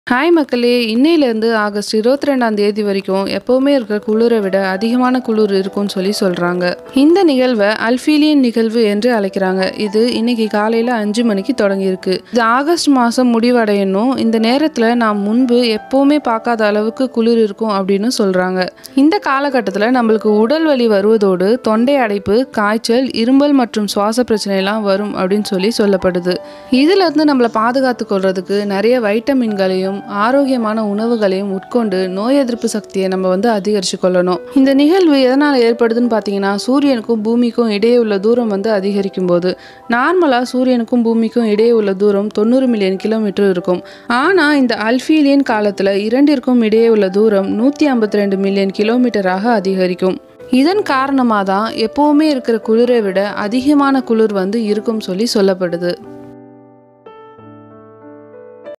hi மக்களே இன்னையிலேருந்து August இருபத்தி ரெண்டாம் தேதி வரைக்கும் எப்போவுமே இருக்கிற குளிரை விட அதிகமான குளிர் இருக்கும்னு சொல்லி சொல்கிறாங்க இந்த நிகழ்வை அல்ஃபீலியன் நிகழ்வு என்று அழைக்கிறாங்க இது இன்னைக்கு காலையில் அஞ்சு மணிக்கு தொடங்கியிருக்கு இது ஆகஸ்ட் மாதம் முடிவடையணும் இந்த நேரத்தில் நாம் முன்பு எப்போவுமே பார்க்காத அளவுக்கு குளிர் இருக்கும் அப்படின்னு சொல்கிறாங்க இந்த காலகட்டத்தில் நம்மளுக்கு உடல் வலி வருவதோடு தொண்டை அடைப்பு காய்ச்சல் இரும்பல் மற்றும் சுவாச பிரச்சனைலாம் வரும் அப்படின்னு சொல்லி சொல்லப்படுது இதிலிருந்து நம்மளை பாதுகாத்து கொள்றதுக்கு நிறைய வைட்டமின்களையும் ஆரோக்கியமான உணவுகளையும் உட்கொண்டு நோய் எதிர்ப்பு சக்தியை நம்ம வந்து அதிகரித்து கொள்ளணும் இந்த நிகழ்வு எதனால் ஏற்படுதுன்னு பார்த்தீங்கன்னா சூரியனுக்கும் பூமிக்கும் இடையே உள்ள தூரம் வந்து அதிகரிக்கும் போது நார்மலாக சூரியனுக்கும் பூமிக்கும் இடையே உள்ள தூரம் தொண்ணூறு மில்லியன் கிலோமீட்டர் இருக்கும் ஆனால் இந்த அல்ஃபீலியன் காலத்தில் இரண்டிற்கும் இடையே உள்ள தூரம் நூற்றி ஐம்பத்தி ரெண்டு மில்லியன் கிலோமீட்டராக அதிகரிக்கும் இதன் காரணமாக தான் எப்போவுமே இருக்கிற குளிரை விட அதிகமான குளிர் வந்து இருக்கும் சொல்லி சொல்லப்படுது